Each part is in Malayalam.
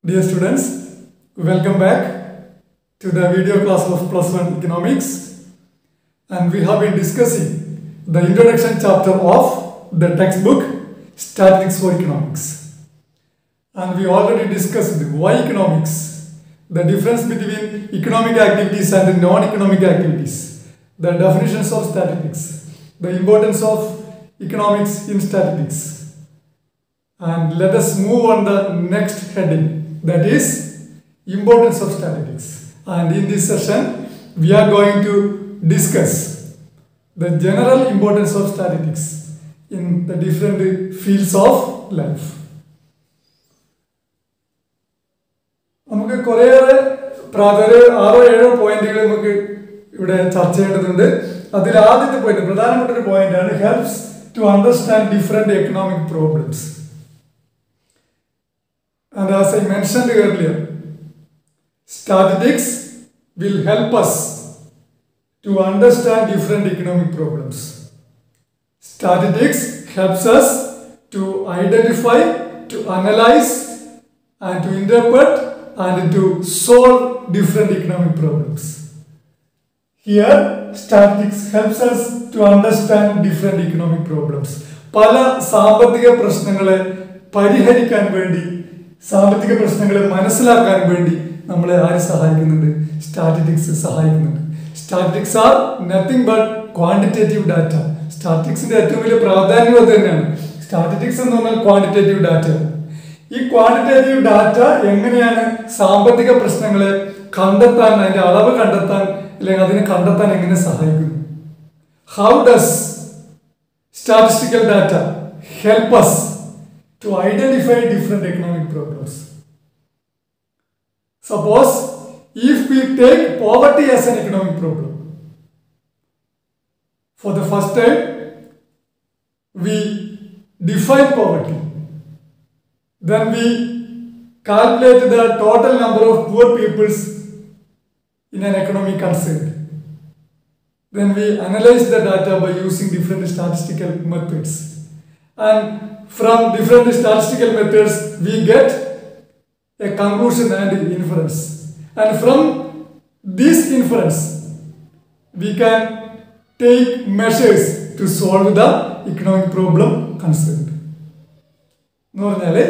Dear students, welcome back to the video class of plus one economics. And we have been discussing the introduction chapter of the textbook Statistics for Economics. And we already discussed why economics, the difference between economic activities and non-economic activities, the definitions of statistics, the importance of economics in statistics. And let us move on the next heading that is importance of statistics. And in this session, we are going to discuss the general importance of statistics in the different fields of life. നമുക്ക് കുറേയേറെ പ്രാധാന്യ ആറോ ഏഴോ പോയിന്റുകൾ നമുക്ക് ഇവിടെ ചർച്ച ചെയ്യേണ്ടതുണ്ട് അതിൽ ആദ്യത്തെ പോയിന്റ് പ്രധാനപ്പെട്ട ഒരു പോയിന്റ് ആണ് helps to understand different economic problems And as I mentioned earlier, statistics will help us to understand different economic problems. Statistics helps us to identify, to analyze, and to interpret and to solve different economic problems. Here, statistics helps us to understand different economic problems. പല സാമ്പത്തിക പ്രശ്നങ്ങളെ പരിഹരിക്കാൻ വേണ്ടി സാമ്പത്തിക പ്രശ്നങ്ങളെ മനസ്സിലാക്കാൻ വേണ്ടി നമ്മളെ ആര് സഹായിക്കുന്നുണ്ട് സ്റ്റാറ്റിസ്റ്റിക്സ് സഹായിക്കുന്നുണ്ട് statistics are nothing but quantitative data സ്റ്റാറ്റിസ്റ്റിക്സിന്റെ ഏറ്റവും വലിയ പ്രാധാന്യം അത് തന്നെയാണ് സ്റ്റാറ്റിസ്റ്റിക്സ് എന്ന് പറഞ്ഞാൽ ക്വാണ്ടിറ്റേറ്റീവ് ഡാറ്റ ഈ ക്വാണ്ടിറ്റേറ്റീവ് ഡാറ്റ എങ്ങനെയാണ് സാമ്പത്തിക പ്രശ്നങ്ങളെ കണ്ടെത്താൻ അതിന്റെ അളവ് കണ്ടെത്താൻ അല്ലെങ്കിൽ അതിനെ കണ്ടെത്താൻ എങ്ങനെ സഹായിക്കുന്നു how does statistical data help us to identify different economic problems. Suppose if we take poverty as an economic problem, for the first time we define poverty, then we calculate the total number of poor peoples in an economic concern. Then we analyze the data by using different statistical methods. And from different statistical methods we get a conclusion and inference and from this inference we can take measures to solve the economic problem concerned എന്ന് പറഞ്ഞാല്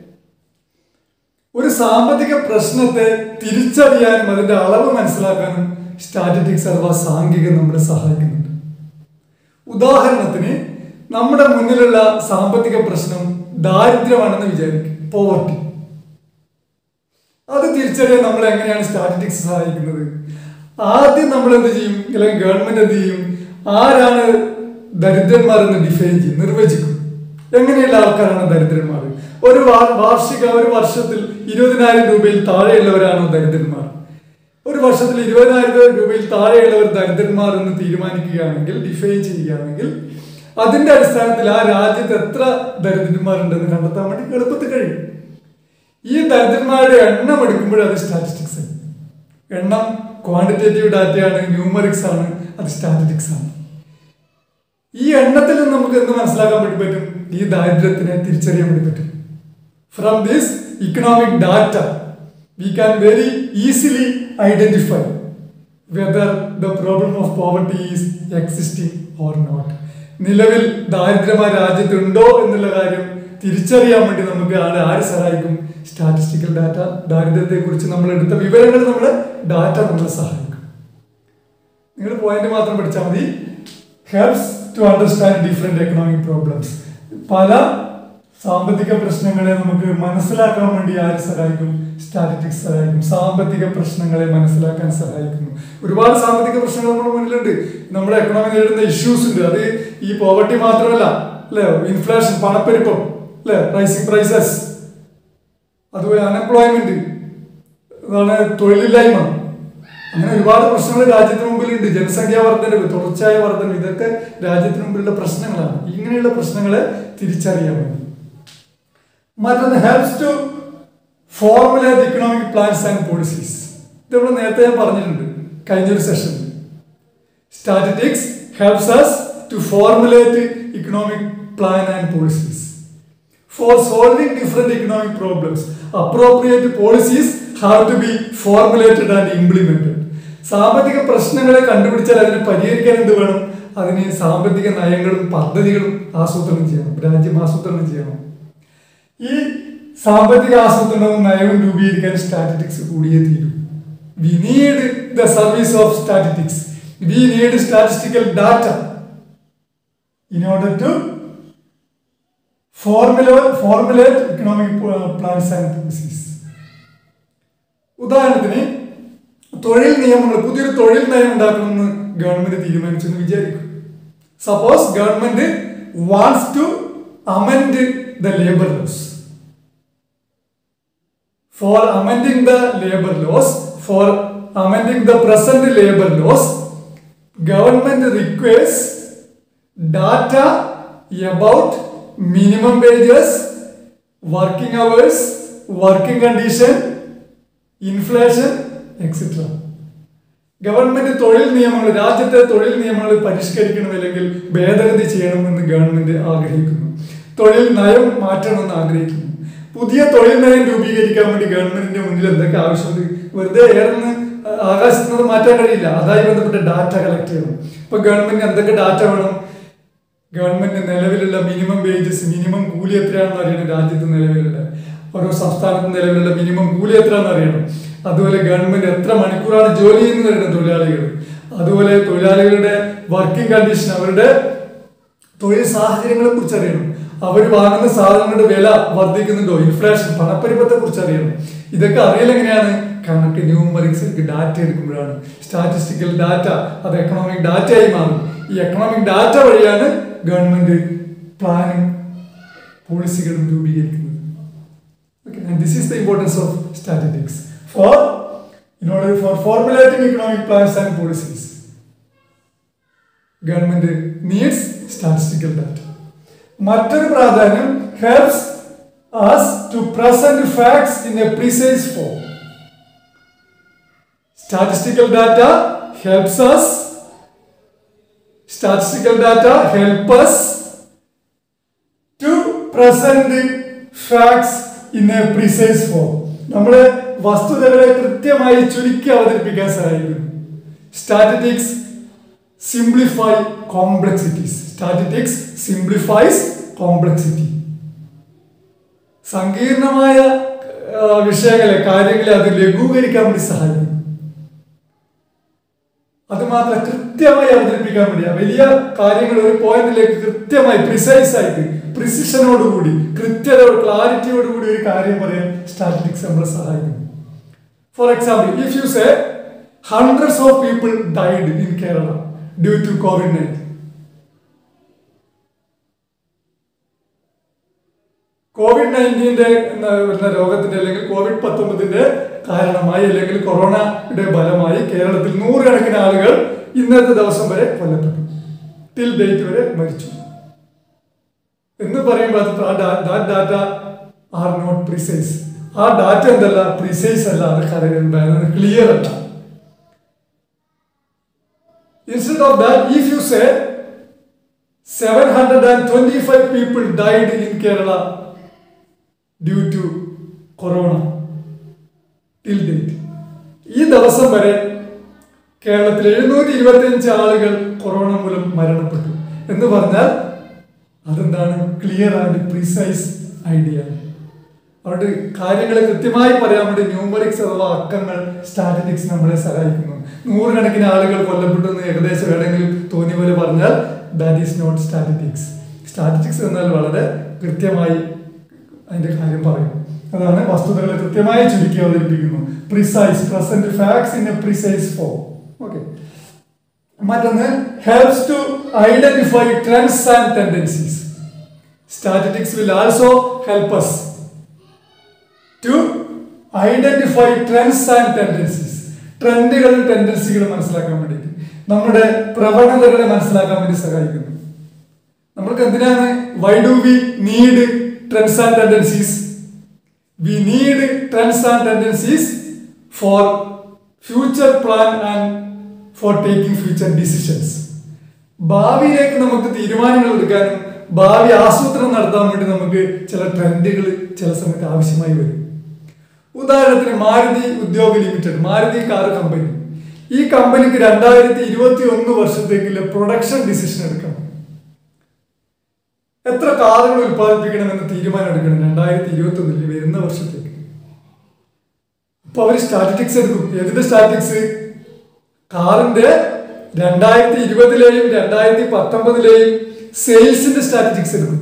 ഒരു സാമ്പത്തിക പ്രശ്നത്തെ തിരിച്ചറിയാനും അതിന്റെ അളവ് മനസ്സിലാക്കാനും സ്റ്റാറ്റിസ്റ്റിക്സ് അഥവാ സാങ്കേതികം നമ്മളെ സഹായിക്കുന്നുണ്ട് ഉദാഹരണത്തിന് നമ്മുടെ മുന്നിലുള്ള സാമ്പത്തിക പ്രശ്നം ദാരിദ്ര്യമാണെന്ന് വിചാരിക്കും പോവർട്ടി അത് തിരിച്ചറിയാൻ നമ്മൾ എങ്ങനെയാണ് സ്റ്റാറ്റിസ്റ്റിക്സ് സഹായിക്കുന്നത് ആദ്യം നമ്മൾ എന്ത് ചെയ്യും അല്ലെങ്കിൽ ഗവൺമെന്റ് എന്ത് ചെയ്യും ആരാണ് ദരിദ്രന്മാർ എന്ന് ഡിഫൈൻ ചെയ്യും നിർവചിക്കും എങ്ങനെയുള്ള ആൾക്കാരാണ് ദരിദ്രന്മാർ ഒരു വാർഷിക ഒരു വർഷത്തിൽ ഇരുപതിനായിരം രൂപയിൽ താഴെയുള്ളവരാണോ ദരിദ്രന്മാർ ഒരു വർഷത്തിൽ ഇരുപതിനായിരം രൂപയിൽ താഴെയുള്ളവർ ദരിദ്രന്മാർ എന്ന് തീരുമാനിക്കുകയാണെങ്കിൽ ഡിഫൈൻ ചെയ്യുകയാണെങ്കിൽ അതിന്റെ അടിസ്ഥാനത്തിൽ ആ രാജ്യത്ത് എത്ര ദരിദ്രന്മാരുണ്ടെന്ന് കണ്ടെത്താൻ വേണ്ടി എളുപ്പത്തിൽ കഴിയും ഈ ദരിദ്രന്മാരുടെ എണ്ണം എടുക്കുമ്പോൾ അത് സ്റ്റാറ്റിസ്റ്റിക്സ് എണ്ണം ക്വാണ്ടിറ്റേറ്റീവ് ഡാറ്റയാണ് ന്യൂമറിക്സ് ആണ് അത് സ്റ്റാറ്റിസ്റ്റിക്സ് ആണ് ഈ എണ്ണത്തിൽ നിന്ന് നമുക്ക് എന്ത് മനസ്സിലാക്കാൻ വേണ്ടി പറ്റും ഈ ദാരിദ്ര്യത്തിനെ തിരിച്ചറിയാൻ വേണ്ടി പറ്റും from this economic data we can very easily identify whether the problem of poverty is existing or not നിലവിൽ ദാരിദ്ര്യം ആ രാജ്യത്തുണ്ടോ എന്നുള്ള കാര്യം തിരിച്ചറിയാൻ വേണ്ടി നമുക്ക് ആളെ ആര് സഹായിക്കും സ്റ്റാറ്റിസ്റ്റിക്കൽ ഡാറ്റ ദാരിദ്ര്യത്തെ കുറിച്ച് നമ്മൾ എടുത്ത വിവരങ്ങൾ നമ്മളെ ഡാറ്റ നമ്മളെ സഹായിക്കും നിങ്ങൾ പോയിന്റ് മാത്രം പഠിച്ചാൽ മതി helps to understand different economic problems പല സാമ്പത്തിക പ്രശ്നങ്ങളെ നമുക്ക് മനസ്സിലാക്കാൻ വേണ്ടി ആര് സഹായിക്കും സ്റ്റാറ്റിസ്റ്റിക്സ് സഹായിക്കും സാമ്പത്തിക പ്രശ്നങ്ങളെ മനസ്സിലാക്കാൻ സഹായിക്കുന്നു ഒരുപാട് സാമ്പത്തിക പ്രശ്നങ്ങൾ നമ്മുടെ മുന്നിലുണ്ട് നമ്മുടെ എക്കണോമി നേരിടുന്ന ഇഷ്യൂസ് ഉണ്ട് അത് ഈ പോവർട്ടി മാത്രമല്ല അല്ലേ ഇൻഫ്ലേഷൻ പണപ്പെരുപ്പം അല്ലേ റൈസിംഗ് പ്രൈസസ് അതുപോലെ അൺഎംപ്ലോയ്മെന്റ് അതാണ് തൊഴിലില്ലായ്മ അങ്ങനെ ഒരുപാട് പ്രശ്നങ്ങൾ രാജ്യത്തിന് മുമ്പിലുണ്ട് ജനസംഖ്യാ വർധനവ് തുടർച്ചയായ വർധനവ് ഇതൊക്കെ രാജ്യത്തിന് മുമ്പിലുള്ള പ്രശ്നങ്ങളാണ് ഇങ്ങനെയുള്ള പ്രശ്നങ്ങളെ തിരിച്ചറിയാൻ വേണ്ടി മറ്റൊന്ന് helps to formulate economic plans and policies ഇത് നമ്മൾ നേരത്തെ ഞാൻ പറഞ്ഞിട്ടുണ്ട് കഴിഞ്ഞൊരു സെഷനിൽ statistics helps us to formulate economic plan and policies for solving different economic problems appropriate policies have to be formulated and implemented സാമ്പത്തിക പ്രശ്നങ്ങളെ കണ്ടുപിടിച്ചാൽ അതിനെ പരിഹരിക്കാൻ എന്ത് വേണം അതിന് സാമ്പത്തിക നയങ്ങളും പദ്ധതികളും ആസൂത്രണം ചെയ്യണം രാജ്യം ആസൂത്രണം ചെയ്യണം ഈ സാമ്പത്തിക ആസൂത്രണവും നയവും രൂപീകരിക്കാൻ സ്റ്റാറ്റിറ്റിക്സ് കൂടിയേ തീരും we need the service of statistics we need statistical data in order to formula formulate economic plans and policies ഉദാഹരണത്തിന് തൊഴിൽ നിയമങ്ങൾ പുതിയൊരു തൊഴിൽ നയം ഉണ്ടാക്കണമെന്ന് ഗവൺമെന്റ് തീരുമാനിച്ചു എന്ന് വിചാരിക്കും suppose government wants to amend the labour laws for amending the labor laws, for amending the present labor laws, government requires data about minimum wages, working hours, working condition, inflation, etc. Government തൊഴിൽ നിയമങ്ങൾ രാജ്യത്തെ തൊഴിൽ നിയമങ്ങൾ പരിഷ്കരിക്കണം അല്ലെങ്കിൽ ഭേദഗതി ചെയ്യണമെന്ന് ഗവൺമെന്റ് ആഗ്രഹിക്കുന്നു തൊഴിൽ നയം മാറ്റണമെന്ന് ആഗ്രഹിക്കുന്നു പുതിയ തൊഴിൽ നയം രൂപീകരിക്കാൻ വേണ്ടി ഗവൺമെന്റിന്റെ മുന്നിൽ എന്തൊക്കെ ആവശ്യമുണ്ട് വെറുതെ ഏറെന്ന് ആകാശത്ത് നിന്ന് മാറ്റാൻ കഴിയില്ല അതുമായി ബന്ധപ്പെട്ട ഡാറ്റ കളക്ട് ചെയ്യണം ഇപ്പൊ ഗവൺമെന്റിന് എന്തൊക്കെ ഡാറ്റ വേണം ഗവൺമെന്റ് നിലവിലുള്ള മിനിമം വേജസ് മിനിമം കൂലി എത്രയാണെന്ന് അറിയണം രാജ്യത്ത് നിലവിലുള്ള ഓരോ സംസ്ഥാനത്ത് നിലവിലുള്ള മിനിമം കൂലി എത്രയാണെന്ന് അറിയണം അതുപോലെ ഗവൺമെന്റ് എത്ര മണിക്കൂറാണ് ജോലി ചെയ്യുന്നത് അറിയണം തൊഴിലാളികൾ അതുപോലെ തൊഴിലാളികളുടെ വർക്കിംഗ് കണ്ടീഷൻ അവരുടെ തൊഴിൽ സാഹചര്യങ്ങളെ കുറിച്ച് അറിയണം അവർ വാങ്ങുന്ന സാധനങ്ങളുടെ വില വർദ്ധിക്കുന്നുണ്ടോ ഇൻഫ്ലേഷൻ പണപ്പെരുപ്പത്തെ കുറിച്ച് അറിയണം ഇതൊക്കെ അറിയലെങ്ങനെയാണ് കണക്ക് ന്യൂമറിക്സ് ഡാറ്റ എടുക്കുമ്പോഴാണ് സ്റ്റാറ്റിസ്റ്റിക്കൽ ഡാറ്റ അത് എക്കണോമിക് ഡാറ്റയായി മാറും ഈ എക്കണോമിക് ഡാറ്റ വഴിയാണ് ഗവൺമെന്റ് പ്ലാനും പോളിസികളും രൂപീകരിക്കുന്നത് Okay, and this is the importance of statistics for in order for formulating economic plans and policies. Government needs statistical data. മറ്റൊരു പ്രാധാന്യം helps us to present facts in a precise form. Statistical data helps us. Statistical data help us to present the facts in a precise form. നമ്മുടെ വസ്തുതകളെ കൃത്യമായി ചുരുക്കി അവതരിപ്പിക്കാൻ സഹായിക്കുന്നു statistics simplify complexities statistics simplifies complexity സങ്കീർണമായ ആ, വിഷയങ്ങളെ കാര്യങ്ങളെ അത് ലഘൂകരിക്കാൻ വേണ്ടി സഹായിക്കും അത് മാത്രം കൃത്യമായി അവതരിപ്പിക്കാൻ വേണ്ടി ആ വലിയ കാര്യങ്ങൾ ഒരു പോയിന്റിലേക്ക് കൃത്യമായി പ്രിസൈസ് ആയിട്ട് പ്രിസിഷനോടുകൂടി കൃത്യതയോട് ക്ലാരിറ്റിയോടുകൂടി ഒരു കാര്യം പറയാൻ സ്റ്റാറ്റിസ്റ്റിക്സ് നമ്മളെ സഹായിക്കുന്നു for example if you say hundreds of people died in Kerala due to COVID nineteen COVID നയൻറ്റീൻ്റെ എന്ന വരുന്ന രോഗത്തിന്റെ അല്ലെങ്കിൽ കോവിഡ് പത്തൊമ്പതിന്റെ കാരണമായി അല്ലെങ്കിൽ കൊറോണയുടെ ഫലമായി കേരളത്തിൽ നൂറുകണക്കിന് ആളുകൾ ഇന്നത്തെ ദിവസം വരെ കൊല്ലപ്പെട്ടു ടിൽ ഡേറ്റ് വരെ മരിച്ചു എന്ന് പറയുമ്പോൾ that data are not precise ആ ഡാറ്റ എന്തല്ല പ്രിസൈസ് അല്ല അത് ക്ലിയർ അല്ല instead of that if you say 725 people died in Kerala due to corona till date. ഈ ദിവസം വരെ കേരളത്തിൽ എഴുന്നൂറ്റി ഇരുപത്തി അഞ്ച് ആളുകൾ കൊറോണ മൂലം മരണപ്പെട്ടു എന്ന് പറഞ്ഞാൽ അതെന്താണ് ക്ലിയർ ആൻഡ് പ്രിസൈസ് ഐഡിയ അതുകൊണ്ട് കാര്യങ്ങൾ കൃത്യമായി പറയാൻ വേണ്ടി ന്യൂമറിക്സ് അഥവാ അക്കങ്ങൾ സ്റ്റാറ്റിസ്റ്റിക്സ് നമ്മളെ സഹായിക്കുന്നു നൂറുകണക്കിന് ആളുകൾ കൊല്ലപ്പെട്ടു എന്ന് ഏകദേശം എവിടെയെങ്കിലും തോന്നിയ പോലെ പറഞ്ഞാൽ that is not statistics statistics എന്നാൽ വളരെ കൃത്യമായി അതിന്റെ കാര്യം പറയും അതാണ് വസ്തുതകളെ കൃത്യമായി ചുരുക്കി അവതരിപ്പിക്കുന്നു precise present facts in a precise form okay മറ്റൊന്ന് helps to identify trends and tendencies statistics will also help us to identify trends and tendencies ട്രെൻഡുകളും ടെൻഡൻസികളും മനസ്സിലാക്കാൻ വേണ്ടിയിട്ട് നമ്മുടെ പ്രവണതകളെ മനസ്സിലാക്കാൻ വേണ്ടി സഹായിക്കുന്നു നമ്മൾക്ക് എന്തിനാണ് why do we need trends and tendencies we need trends and tendencies for future plan and for taking future decisions ഭാവിയിലേക്ക് നമുക്ക് തീരുമാനങ്ങൾ എടുക്കാനും ഭാവി ആസൂത്രണം നടത്താൻ വേണ്ടി നമുക്ക് ചില ട്രെൻഡുകൾ ചില സമയത്ത് ആവശ്യമായി വരും ഉദാഹരണത്തിന് Maruti Udyog limited Maruti car company ഈ കമ്പനിക്ക് രണ്ടായിരത്തി ഇരുപത്തി ഒന്ന് വർഷത്തേക്കുള്ള പ്രൊഡക്ഷൻ ഡിസിഷൻ എടുക്കണം എത്ര കാറുകൾ ഉൽപ്പാദിപ്പിക്കണമെന്ന് തീരുമാനം എടുക്കണം രണ്ടായിരത്തി ഇരുപത്തി ഒന്നിൽ വരുന്ന വർഷത്തേക്ക് അപ്പൊ അവർ സ്റ്റാറ്റിസ്റ്റിക്സ് എടുക്കും ഏതിന്റെ സ്റ്റാറ്റിസ്റ്റിക്സ് കാറിന്റെ രണ്ടായിരത്തി ഇരുപതിലെയും രണ്ടായിരത്തി പത്തൊമ്പതിലെയും സെയിൽസിന്റെ സ്റ്റാറ്റിസ്റ്റിക്സ് എടുക്കും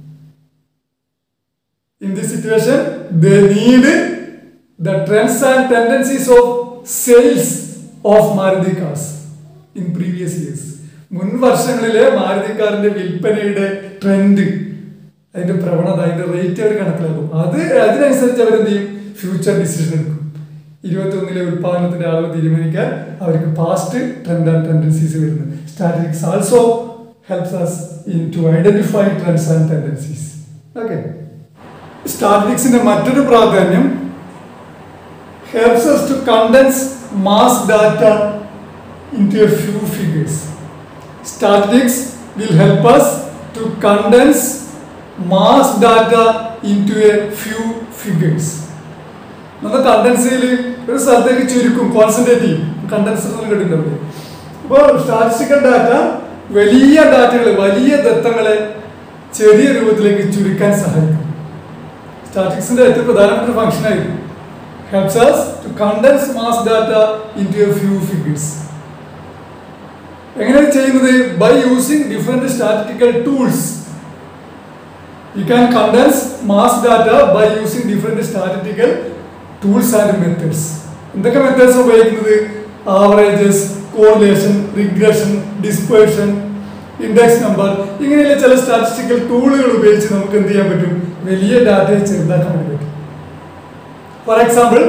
in this situation they need the trends and tendencies of sales of Maruti cars in previous years മുൻ വർഷങ്ങളിലെ മാരുതി കാറിന്റെ വിൽപ്പനയുടെ ട്രെൻഡ് അതിന്റെ പ്രവണത അതിന്റെ റേറ്റ് അവർ കണക്കിലാക്കും അത് അതിനനുസരിച്ച് അവരെന്ത് ചെയ്യും ഫ്യൂച്ചർ ഡിസിഷൻ എടുക്കും ഇരുപത്തി ഒന്നിലെ ഉത്പാദനത്തിന്റെ അളവ് തീരുമാനിക്കാൻ അവർക്ക് പാസ്റ്റ് ട്രെൻഡ് ആൻഡ് ടെൻഡൻസീസ് വരുന്നു statistics also helps us in to identify trends and tendencies okay സ്റ്റാറ്റിസ്റ്റിക്സിന്റെ മറ്റൊരു പ്രാധാന്യം helps us to condense mass data into a few figures. Statistics will help us to condense mass data into a few figures. നമ്മൾ കണ്ടൻസിൽ ഒരു സ്ഥലത്തേക്ക് ചുരുക്കും കോൺസെൻട്രേറ്റ് ചെയ്യും കണ്ടൻസർ കേട്ടിട്ടുണ്ട് അപ്പോൾ സ്റ്റാറ്റിസ്റ്റിക്കൽ ഡാറ്റ വലിയ ഡാറ്റകൾ വലിയ ദത്തങ്ങളെ ചെറിയ രൂപത്തിലേക്ക് ചുരുക്കാൻ സഹായിക്കും സ്റ്റാറ്റിക്സിന്റെ ഏറ്റവും പ്രധാനപ്പെട്ട ഫംഗ്ഷൻ ആയിരിക്കും helps us to condense mass data into a few figures. എങ്ങനെയാണ് ചെയ്യുന്നത് by using different statistical tools you can condense mass data by using different statistical tools and methods എന്തൊക്കെ മെത്തേഡ്സ് ഉപയോഗിക്കുന്നത് averages correlation regression dispersion index number ഇങ്ങനെയുള്ള ചില സ്റ്റാറ്റിസ്റ്റിക്കൽ ടൂളുകൾ ഉപയോഗിച്ച് നമുക്ക് എന്ത് ചെയ്യാൻ പറ്റും വലിയ ഡാറ്റയെ ചെറുതാക്കാൻ വേണ്ടി പറ്റും For example,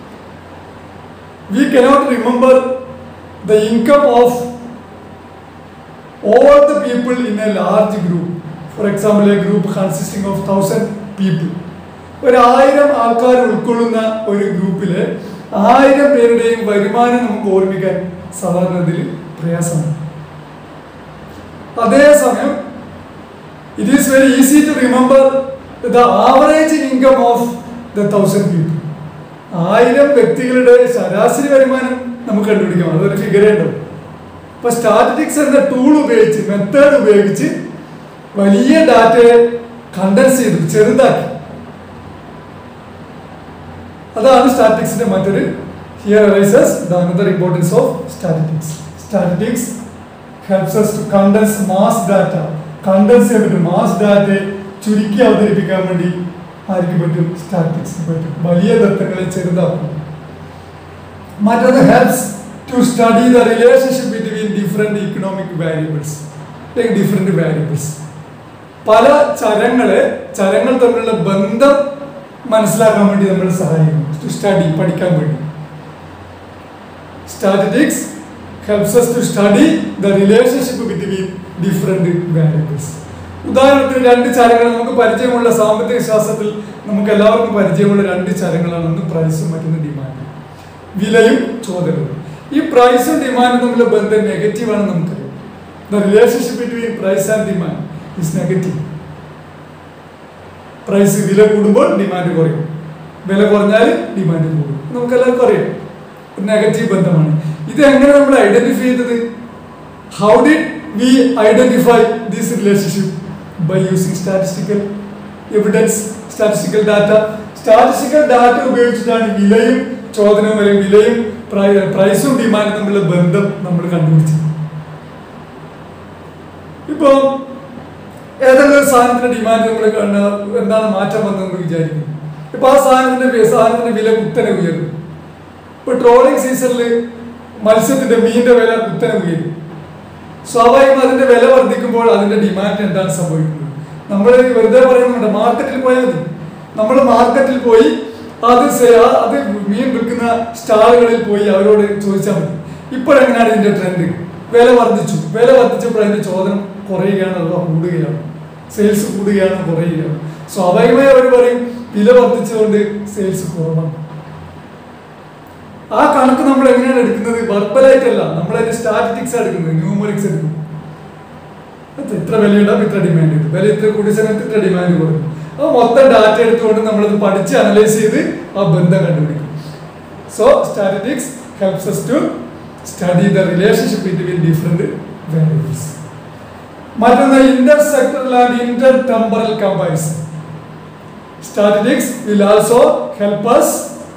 we cannot remember the income of all the people in a large group. For example, a group consisting of thousand people. ഒരു ആയിരം ആൾക്കാർ ഉൾക്കൊള്ളുന്ന ഒരു ഗ്രൂപ്പില് ആയിരം പേരുടെയും വരുമാനം നമുക്ക് ഓർമ്മിക്കാൻ സാധാരണത്തിൽ പ്രയാസമാണ് അതേസമയം it is very easy to remember the average income of the thousand people ആയിരം വ്യക്തികളുടെ ശരാശരി വരുമാനം നമുക്ക് കണ്ടുപിടിക്കാം അതൊരു ഫിഗറേ ഉണ്ടാവും അപ്പൊ സ്റ്റാറ്റിസ്റ്റിക്സ് എന്ന ടൂൾ ഉപയോഗിച്ച് മെത്തേഡ് ഉപയോഗിച്ച് വലിയ ഡാറ്റയെ കണ്ടൻസ് ചെയ്തു ചെറുതാക്കി അതാണ് സ്റ്റാറ്റിക്സിന്റെ മറ്റൊരു here arises the another importance of statistics statistics helps us to condense mass data condense ചെയ്യാൻ പറ്റും മാസ് ഡാറ്റയെ ചുരുക്കി അവതരിപ്പിക്കാൻ വേണ്ടി ആർക്ക് പറ്റും സ്റ്റാറ്റിക്സ് പറ്റും വലിയ ദത്തങ്ങളെ ചെറുതാക്കും മറ്റൊന്ന് helps to study the relationship between different economic variables അല്ലെങ്കിൽ ഡിഫറെന്റ് വാരിയബിൾസ് പല ചരങ്ങളെ ചരങ്ങൾ തമ്മിലുള്ള ബന്ധം മനസ്സിലാക്കാൻ വേണ്ടി നമ്മൾ സഹായിക്കും ടു സ്റ്റഡി പഠിക്കാൻ വേണ്ടി statistics helps us to study the relationship between different variables. ഉദാഹരണത്തിന് രണ്ട് ചരങ്ങൾ നമുക്ക് പരിചയമുള്ള സാമ്പത്തിക ശാസ്ത്രത്തിൽ നമുക്ക് എല്ലാവർക്കും പരിചയമുള്ള രണ്ട് ചരങ്ങളാണ് ഒന്ന് പ്രൈസും മറ്റൊന്ന് ഡിമാൻഡും വിലയും ചോദനവും ഈ പ്രൈസും ഡിമാൻഡും തമ്മിലുള്ള ബന്ധം നെഗറ്റീവ് ആണെന്ന് നമുക്കറിയാം the relationship between price and demand is negative price വില കൂടുമ്പോൾ ഡിമാൻഡ് കുറയും വില കുറഞ്ഞാൽ ഡിമാൻഡ് കൂടും നമുക്ക് എല്ലാവർക്കും അറിയാം നെഗറ്റീവ് ബന്ധമാണ് ഇത് എങ്ങനെ നമ്മൾ ഐഡന്റിഫൈ ചെയ്തത് how did we identify this relationship by using statistical evidence statistical data statistical data ഉപയോഗിച്ചിട്ടാണ് വിലയും ചോദനവും അല്ലെങ്കിൽ വിലയും പ്രൈസും ഡിമാൻഡും തമ്മിലുള്ള ബന്ധം നമ്മൾ കണ്ടുപിടിച്ചത് ഇപ്പോ ഏതെങ്കിലും ഒരു സാധനത്തിന്റെ ഡിമാൻഡ് നമ്മൾ കണ്ട എന്താണ് മാറ്റം വന്നതെന്ന് വിചാരിക്കും ഇപ്പൊ ആ സാധനത്തിന്റെ വി- സാധനത്തിന്റെ വില കുത്തനെ ഉയരും ഇപ്പൊ ട്രോളിംഗ് സീസണിൽ മത്സ്യത്തിന്റെ മീനിന്റെ വില കുത്തനെ ഉയരും സ്വാഭാവികം അതിന്റെ വില വർദ്ധിക്കുമ്പോൾ അതിന്റെ ഡിമാൻഡ് എന്താണ് സംഭവിക്കുന്നത് നമ്മൾ വെറുതെ പറയുന്നുണ്ട് മാർക്കറ്റിൽ പോയാൽ മതി നമ്മൾ മാർക്കറ്റിൽ പോയി അത് സെ- ആ- അത് മീൻ വിൽക്കുന്ന സ്റ്റാളുകളിൽ പോയി അവരോട് ചോദിച്ചാൽ മതി ഇപ്പോഴെങ്ങനെയാണ് ഇതിന്റെ ട്രെൻഡ് വില വർദ്ധിച്ചു വില വർദ്ധിച്ചപ്പോൾ അതിന്റെ ചോദനം കുറയുകയാണ് അഥവാ കൂടുകയാണ് സെയിൽസ് കൂടുകയാണ് കുറയുകയാണ് സ്വാഭാവികമായി അവർ പറയും വില വർദ്ധിച്ചുകൊണ്ട് സെയിൽസ് കുറവാണ് ആ കണക്ക് നമ്മൾ എങ്ങനെയാണ് എടുക്കുന്നത് വെർബലായിട്ട് അല്ല നമ്മൾ അതിന്റെ സ്റ്റാറ്റിസ്റ്റിക്സ് എടുക്കുന്നത് ന്യൂമറിക്സ് എടുക്കും അത് ഇത്ര വിലയുണ്ടാവും ഇത്ര ഡിമാൻഡ് ഉണ്ട് വില ഇത്ര കൂടിയ സമയത്ത് ഇത്ര ഡിമാൻഡ് കുറയും അപ്പോൾ മൊത്തം ഡാറ്റ എടുത്തുകൊണ്ട് നമ്മളത് പഠിച്ച് അനലൈസ് ചെയ്ത് ആ ബന്ധം കണ്ടുപിടിക്കും so statistics helps us to study the relationship between different variables മറ്റൊന്ന് inter sectoral and inter temporal comparison statistics will also help us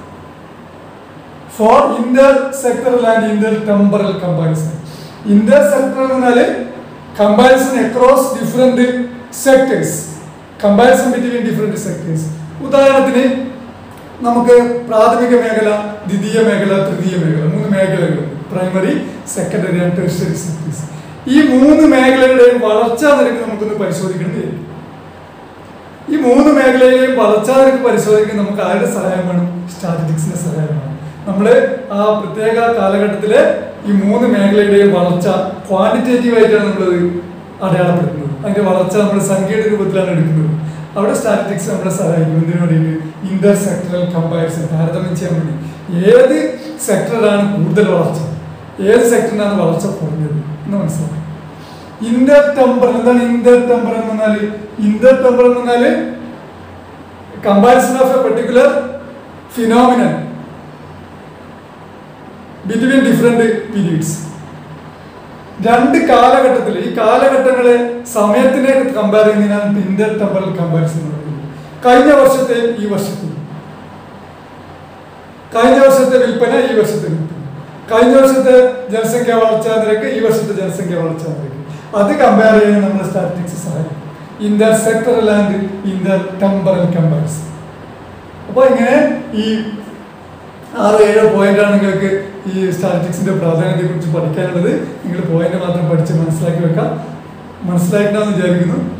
for inter sectoral and inter temporal comparison inter sectoral എന്ന് പറഞ്ഞാൽ comparison across different sectors comparison between different sectors ഉദാഹരണത്തിന് നമുക്ക് പ്രാഥമിക മേഖല ദ്വിതീയ മേഖല തൃതീയ മേഖല മൂന്ന് മേഖലകളുണ്ട് primary secondary and tertiary sectors ഈ മൂന്ന് മേഖലകളുടെയും വളർച്ചാ നിരക്ക് നമുക്കൊന്ന് പരിശോധിക്കേണ്ടി വരും ഈ മൂന്ന് മേഖലയിലെയും വളർച്ചാ നിരക്ക് പരിശോധിക്കാൻ നമുക്ക് ആരുടെ സഹായം വേണം സ്റ്റാറ്റിസ്റ്റിക്സിന്റെ സഹായം വേണം നമ്മൾ ആ പ്രത്യേക കാലഘട്ടത്തിലെ ഈ മൂന്ന് മേഖലയുടെയും വളർച്ച ക്വാണ്ടിറ്റേറ്റീവ് ആയിട്ടാണ് നമ്മളത് അടയാളപ്പെടുത്തുന്നത് അതിന്റെ വളർച്ച നമ്മൾ സംഖ്യയുടെ രൂപത്തിലാണ് എടുക്കുന്നത് അവിടെ സ്റ്റാറ്റിസ്റ്റിക്സ് നമ്മളെ സഹായിക്കും എന്തിനു വേണ്ടിയിട്ട് ഇന്റർ സെക്ടറൽ കമ്പാരിസൺ താരതമ്യം ചെയ്യാൻ വേണ്ടി ഏത് സെക്ടറിലാണ് കൂടുതൽ വളർച്ച ഏത് സെക്ടറിനാണ് വളർച്ച കുറഞ്ഞത് എന്ന് മനസ്സിലാക്കും ഇന്റർ ടെമ്പറൽ എന്താണ് ഇന്റർ ടെമ്പറൽ എന്ന് പറഞ്ഞാല് ഇന്റർ ടെമ്പറൽ എന്ന് പറഞ്ഞാല് comparison of a particular phenomenon between different periods രണ്ട് കാലഘട്ടത്തിൽ ഈ കാലഘട്ടങ്ങളെ സമയത്തിനെ കമ്പയർ ചെയ്യുന്നതിനാണ് ഇന്റർ ടെമ്പറൽ കമ്പാരിസൺ എന്ന് പറയുന്നത് കഴിഞ്ഞ വർഷത്തെ ഈ വർഷത്തെ കഴിഞ്ഞ വർഷത്തെ വിൽപ്പന ഈ വർഷത്തെ വിൽപ്പന കഴിഞ്ഞ വർഷത്തെ ജനസംഖ്യ വളർച്ചാ നിരക്ക് ഈ വർഷത്തെ ജനസംഖ്യ വളർച്ചാ നിരക്ക് അത് കമ്പയർ ചെയ്യാൻ നമ്മുടെ സ്റ്റാറ്റിസ്റ്റിക്സ് സഹായിക്കും inter sectoral and inter temporal comparison അപ്പോൾ ഇങ്ങനെ ഈ ആറ് ഏഴോ പോയിന്റാണ് നിങ്ങൾക്ക് ഈ സ്റ്റാറ്റിസ്റ്റിക്സിന്റെ പ്രാധാന്യത്തെ കുറിച്ച് പഠിക്കാനുള്ളത് നിങ്ങൾ പോയിന്റ് മാത്രം പഠിച്ച് മനസ്സിലാക്കി വെക്കാം മനസ്സിലാക്കണമെന്ന് വിചാരിക്കുന്നു